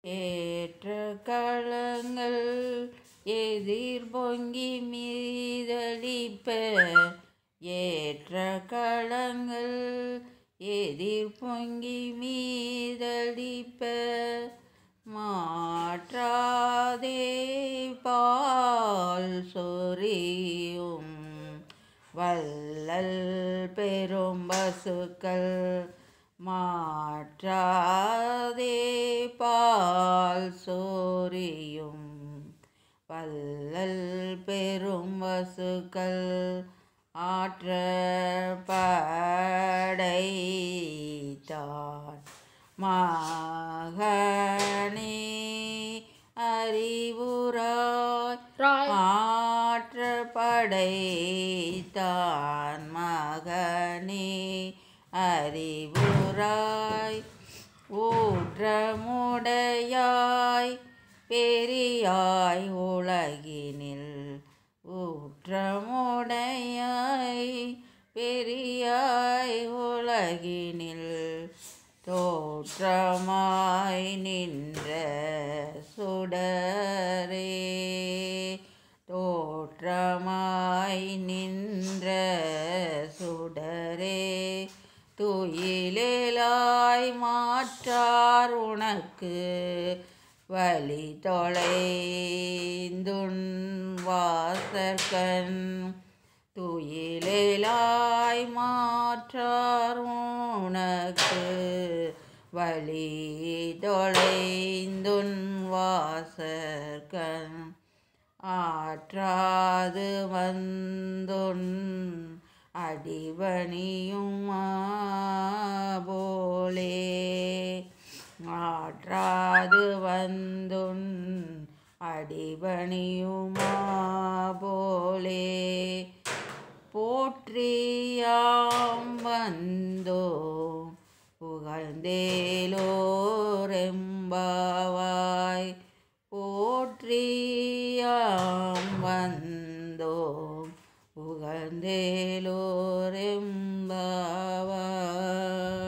ஏற்ற களங்கள் எதிர் பொங்கி மீதளிப்ப ஏற்ற களங்கள் எதிர் பொங்கி மீதளிப்ப மாற்றாதே பால் சொரியும் வள்ளல் பெரும் பசுக்கள் மாற்றாதே பால் சோரியும் வள்ளல் பெரும் பசுக்கள் ஆற்ற படைத்தான் மகனே அறிவுராய் ராய் ஆற்ற படைத்தான் மகனே அறிவுராய் ஊற்றமுடையாய் பெரியாய் உலகினில் ஊற்றமுடையாய் பெரியாய் உலகினில் தோற்றமாய் நின்ற சுடரே தோற்றமாய் நின்ற சுடரே துயிலாய் மாற்றார் உனக்கு வழி தொலைந்துன் வாசற்கண் துயிலாய் மாற்றார் உனக்கு வழி தொலைந்துன் வாசற்கண் ஆற்றாது வந்துன் அடிபணியும் போலே ஆற்றாது வந்துன் அடிபணியுமா போலே போற்றியாம் வந்தோ புகழ்ந்தேலோரெம்பாவாய் போற்றியாம் வந்தோ புகழ்ந்தேலோரெம்பாவாய்